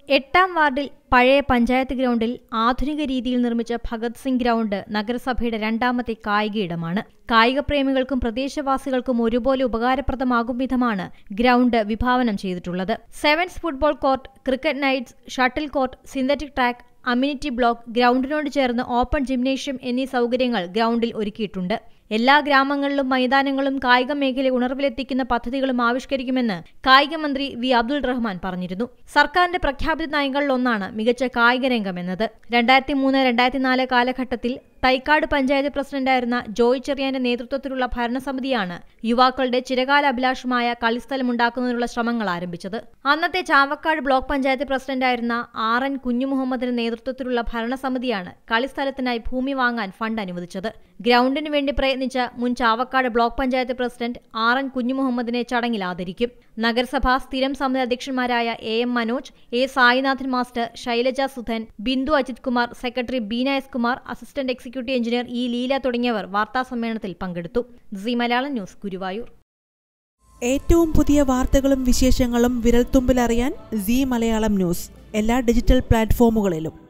എട്ടാം വാർഡിൽ പഴയ പഞ്ചായത്ത് ഗ്രൗണ്ടിൽ ആധുനിക രീതിയിൽ നിർമ്മിച്ച ഭഗത് സിംഗ് ഗ്രൗണ്ട് നഗരസഭയുടെ രണ്ടാമത്തെ കായിക ഇടമാണ് കായിക പ്രേമികൾക്കും പ്രദേശവാസികൾക്കും ഒരുപോലെ ഉപകാരപ്രദമാകും വിധമാണ് ഗ്രൗണ്ട് വിഭാവനം ചെയ്തിട്ടുള്ളത് sevens football court cricket nights shuttle court synthetic track amenity block ഗ്രൗണ്ടിനോട് ചേർന്ന് ഓപ്പൺ ജിംനേഷ്യം എന്നീ സൗകര്യങ്ങൾ ഗ്രൗണ്ടിൽ ഒരുക്കിയിട്ടുണ്ട് എല്ലാ ഗ്രാമങ്ങളിലും മൈതാനങ്ങളും കായിക മേഖലയെ ഉണർവിലെത്തിക്കുന്ന പദ്ധതികളും ആവിഷ്കരിക്കുമെന്ന് കായിക മന്ത്രി വി അബ്ദുൾ റഹ്മാൻ പറഞ്ഞിരുന്നു സർക്കാരിന്റെ പ്രഖ്യാപിത നയങ്ങളിലൊന്നാണ് മികച്ച കായിക രംഗം എന്നത് രണ്ടായിരത്തി മൂന്ന് രണ്ടായിരത്തി നാല് കാലഘട്ടത്തിൽ തൈക്കാട് പഞ്ചായത്ത് പ്രസിഡന്റായിരുന്ന ജോയ് ചെറിയാന്റെ നേതൃത്വത്തിലുള്ള ഭരണസമിതിയാണ് യുവാക്കളുടെ ചിരകാല അഭിലാഷമായ കളിസ്ഥലം ഉണ്ടാക്കുന്നതിനുള്ള ശ്രമങ്ങൾ ആരംഭിച്ചത് അന്നത്തെ ചാവക്കാട് ബ്ലോക്ക് പഞ്ചായത്ത് പ്രസിഡന്റായിരുന്ന ആർ എൻ കുഞ്ഞുമുഹമ്മദിന്റെ നേതൃത്വത്തിലുള്ള ഭരണസമിതിയാണ് കളിസ്ഥലത്തിനായി ഭൂമി വാങ്ങാൻ ഫണ്ട് അനുവദിച്ചത് ഗ്രൗണ്ടിനു വേണ്ടി പ്രയത്നിച്ച മുൻ Chavakkad block panchayat president R N കുഞ്ഞുമുഹമ്മദിനെ ചടങ്ങിൽ ആദരിക്കും നഗരസഭാ സ്ഥിരം സമിതി അധ്യക്ഷന്മാരായ A M Manoj A Sainathan master Shailaja Sudhan Bindu Ajith Kumar secretary Beena S Kumar assistant executive engineer E Leela തുടങ്ങിയവർ വാർത്താസമ്മേളനത്തിൽ പങ്കെടുത്തു സി മലയാളം ന്യൂസ് ഗുരുവായൂർ ഏറ്റവും പുതിയ വാർത്തകളും വിശേഷങ്ങളും വിരൽത്തുമ്പിലറിയാൻ സി മലയാളം ന്യൂസ് എല്ലാ ഡിജിറ്റൽ പ്ലാറ്റ്ഫോമുകളിലും